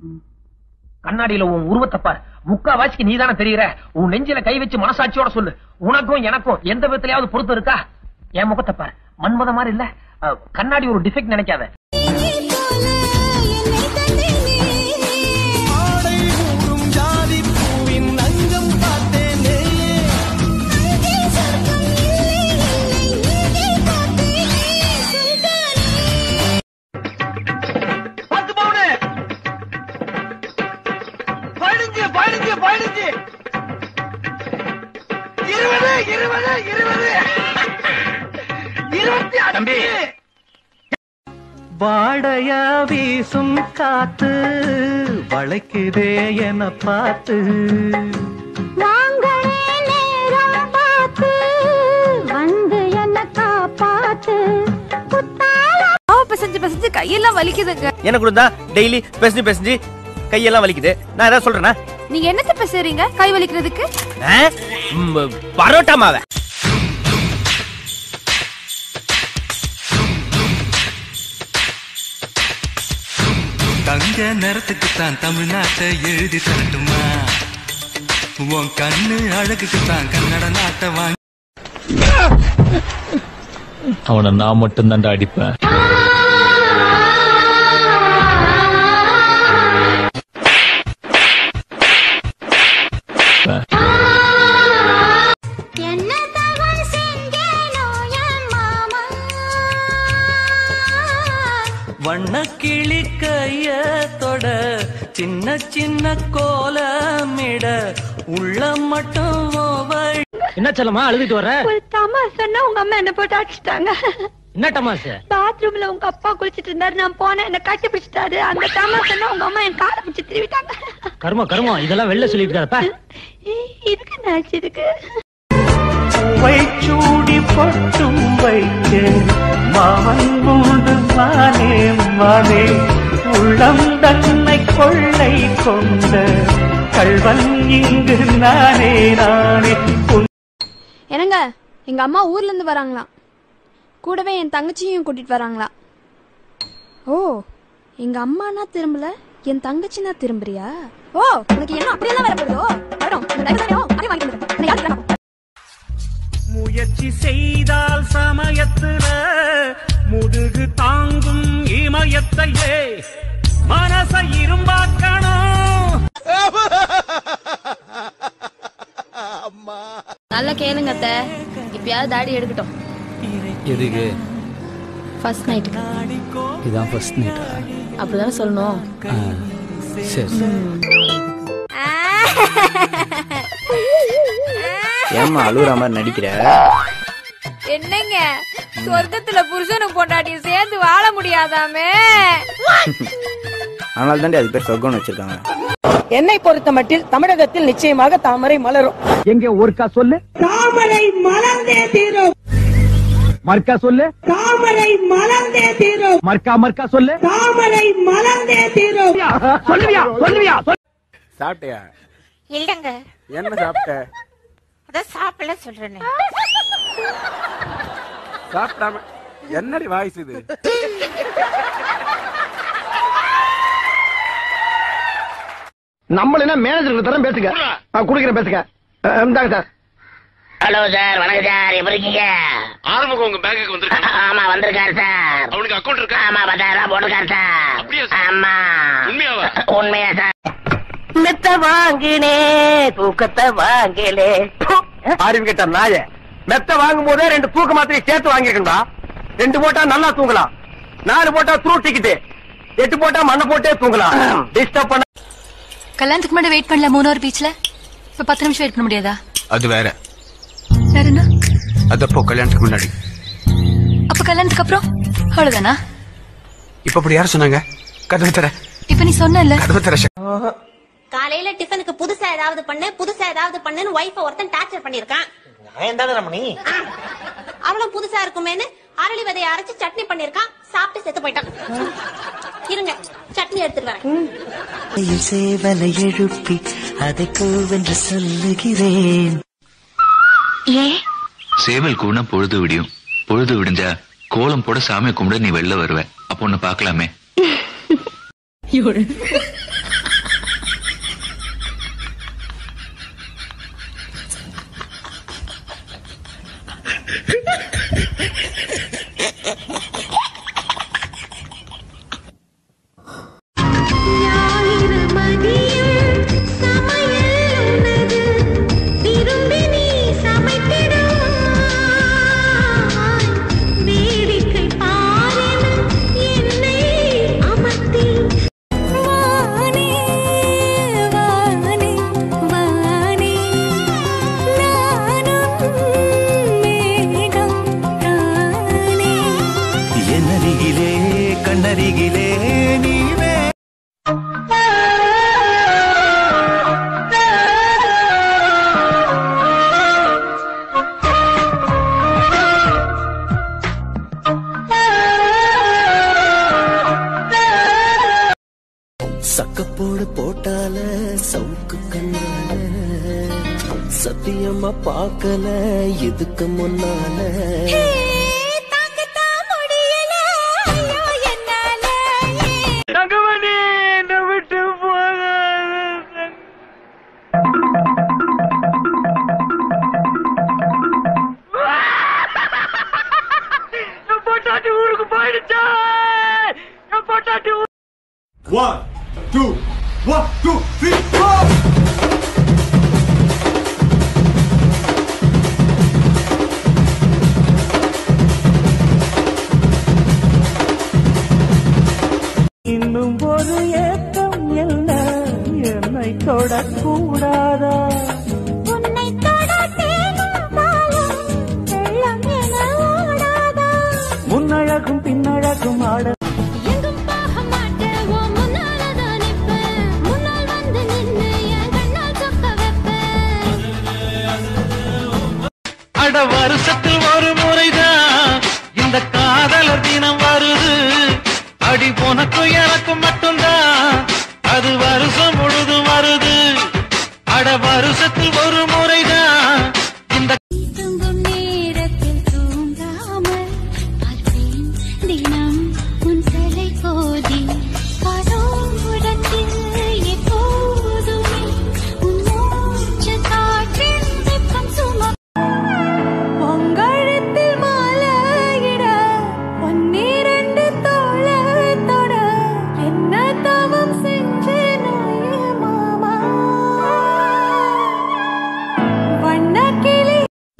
கண்ணாடியில உன் உருவத்தை பார் முக்கா வாசிக்கு நீதானே தெரியற உன் நெஞ்சில கை வச்சு மனசாட்சியோட சொல்லு உனக்கும் எனக்கும் எந்த விதத்திலயாவது பொருத்தம் இருக்கா என் முகத்தை பார் மன்மத மாதிரி இல்ல அஹ், கண்ணாடி ஒரு டிஃபெக்ட் நினைக்காத ஆடை மூடும் ஜாதி பூவின் அங்கம் பார்த்தேனே பத்து பவுனு பதினஞ்சு பதினஞ்சு பதினஞ்சு இருபது இருபது இருபது இருபத்தி தம்பி வாடையா வீசும் காத்து வளைக்குதே என பார்த்து வந்து என்ன காப்பாத்து பசஞ்சு பசஞ்சு கையெல்லாம் வலிக்குதுங்க எனக்கு கூட தான் டெய்லி பேசி பேசி கையெல்லாம் வலிக்குது நான் ஏதாவது சொல்றேனா நீங்க என்னத்த பேசுறீங்க கை வலிக்கிறதுக்கு ஆ? ம், பரோட்டா மாவை தங்க நிறத்துக்கு தான் தமிழ்நாட்டை எழுதி தரட்டுமா உன் கண்ணு அழகுக்கு தான் கன்னட நாட்டை வாங்கி அவனை நான் மட்டும் தான்டா அடிப்பேன் என்ன தவம் செஞ்சேனோ என் மாமா வண்ண கிளி கைய தொட சின்ன சின்ன கோலமிட உள்ள மட்டும் உன் வழி என்ன செல்லமா அழுதுட்டு வர ஒரு தமாசன்னா உங்க அம்மா என்ன போட்டு அடிச்சிட்டாங்க என்ன டமாசு பாத்ரூம்ல உங்க அப்பா குளிச்சிட்டு இருந்தாரு நான் போனேன் என்ன கட்டி பிடிச்சிட்டாரு அந்த தமாசன்னா உங்க அம்மா என் காலை பிடிச்சி திருவிட்டாங்க கர்மம் கர்மம் இதெல்லாம் வெளில சொல்லிட்டு இருக்காதப்பா இதுக்கு என்னாச்சு இதுக்கு பூவை சூடி பொட்டும் வைக்க மாமன் உண்டு மானே மானே உள்ளம் தன்னை கொள்ளை கொண்ட கள்வன் இங்கு நானே நானே உன் என்னங்க எங்க அம்மா ஊர்ல இருந்து வராங்களாம் கூடவே என் தங்கச்சியும் கூட்டிட்டு வராங்களாம் ஓ எங்க அம்மானா திரும்பல என் தங்கச்சினா திரும்புறியா ஓ உனக்கு என்ன அப்படியெல்லாம் வர போகுதோ வரட்டும் இந்த தயவு செய்யும் அப்படியே வாங்கி கொடுங்க நான் யாருக்கு வேணாம் முயற்சி செய்தால் சமயத்துல முதுகு தாங்கும் இமயத்தையே மனசை இரும்பாக்கணும் நல்லா கேளுங்க அத்த இப்பயாவது தாடி எடுக்கட்டும் எதுக்கு ஃபர்ஸ்ட் நைட்டுக்கு இதான் ஃபர்ஸ்ட் நைட்டா அப்படிதானே சொல்லணும் சரி ஏமா அழுகுற மாதிரி நடிக்கிற என்னங்க சொர்க்கத்துல புருஷனும் பொண்டாட்டி சேர்ந்து வாழ முடியாதாமே அதனால தாண்டி அது பேர் சொர்க்கம்னு வச்சிருக்காங்க என்னை பொறுத்த மட்டில் தமிழகத்தில் நிச்சயமாக தாமரை மலரும் எங்க ஒருக்கா சொல்லு தாமரை மலர்ந்தே தீரும் மர்க்கா சொல்லு தாமரை மலர்ந்தே தீரும் மர்க்கா மர்க்கா சொல்லு தாமரை மலர்ந்தே தீரும் சொல்லுவியா சொல்லுவியா சாப்பிட்டியா இல்லங்க என்ன சாப்பிட்ட அதான் சாப்பிடல சொல்றேனே சாப்பிடாம என்னடி வாய்ஸ் இது நம்மள என்ன மேனேஜர் தரம் பேசுங்க நான் குடுக்கிறேன் பேசுங்க அஹ், இந்தாங்க சார் ஹலோ சார் வணக்கம் சார் எப்படி இருக்கீங்க ஆறுமுகம் உங்க பேங்குக்கு வந்திருக்காங்க ஆமா வந்திருக்காரு சார் அவனுக்கு அக்கௌண்ட் இருக்கா ஆமா பத்தாயிரம் ரூபாய் போட்டிருக்காரு சார் அப்படியா சார்? ஆமா உண்மையாவா? உண்மையா சார் மெத்த வாங்கினே தூக்கத்தை வாங்கலே அறிவு கிட்ட நாய மெத்த வாங்கும் போதே ரெண்டு தூக்க மாத்திரை சேர்த்து வாங்கிருக்கா ரெண்டு போட்டா நல்லா தூங்கலாம் நாலு போட்டா த்ரூ டிக்கெட் எட்டு போட்டா மண்ணை போட்டே தூங்கலாம் டிஸ்டர்ப் பண்ண கல்யாணத்துக்கு முன்னாடி வெயிட் பண்ணல மூணாறு பீச்ல இப்ப பத்து நிமிஷம் வெயிட் பண்ண முடியாதா அது வேற வேற என்ன அது அப்போ கல்யாணத்துக்கு முன்னாடி அப்ப கல்யாணத்துக்கு அப்புறம் அவ்வளவுதானா இப்ப அப்படி யார் சொன்னாங்க கதவு தர இப்ப நீ சொன்னல கதவு தர காலையில டிஃபனுக்கு புதுசா ஏதாவது பண்ணு புதுசா ஏதாவது பண்ணுன்னு ஒய்ஃப ஒருத்தன் டார்ச்சர் பண்ணிருக்கான் அவளும் புதுசா இருக்குமேன்னு அரளி விதைய அரைச்சு சட்னி பண்ணிருக்கான் சாப்பிட்டு செத்து போயிட்டான் இருங்க சட்னி எடுத்துட்டு வரேன் சேவலை எழுப்பி அதை கூவென்று சொல்லுகிறேன் சேவல் கூனா பொழுது விடியும் பொழுது விடிஞ்சா கோலம் போட சாமி கும்பிட நீ வெளில வருவ அப்போ உன்னை பார்க்கலாமே போடு போட்டால சவுக்கு கண்ணால சத்தியமா பார்க்கல இதுக்கு முன்னால தங்கமணி என்ன விட்டு போகாத என் பொட்டாட்டி ஊருக்கு போயிடுச்சா என் பொட்டாட்டி ஊ- one two one two three இன்னும் ஒரு ஏக்கம் என்ன என்னை தொடக்கூடாதா உன்னை தொட தேனும் பாலும் வெள்ளம் என ஓடாதா முன்னழகும் பின்னழகும் ஆட எங்கும் போக மாட்டேன் உன் முன்னாலதான் நிப்பேன் முன்னால் வந்து நின்னு என் கண்ணால் சொக்க வைப்பேன் அட வருஷத்தில் ஒரு முறைதான் இந்த காதலர் தினம் வருது அடி உனக்கும் எனக்கும் மட்டும்தான் அது வருஷம் முழுதும் வருது அட வருஷத்தில் ஒரு முறைதான் இந்த தூங்கும் நேரத்தில் தூங்காமல் பார்ப்பேன் தினம் உன் தலை கோதி கரோடத்தில் எப்போதுமே உன் மூச்சு காற்றின் வெப்பம் சும பொங்கழத்தில் மாலையிட பன்னிரண்டு தோழ தொட என்ன தவம் செஞ்சேனோ ஏ மாமா வண்ணக்கிளி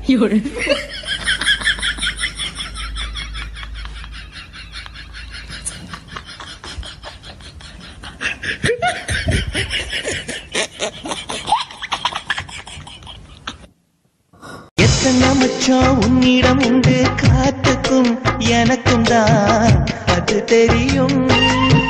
எத்தனை மச்சம் உன்னிடம் உண்டு காத்துக்கும் எனக்கும் தான் அது தெரியும்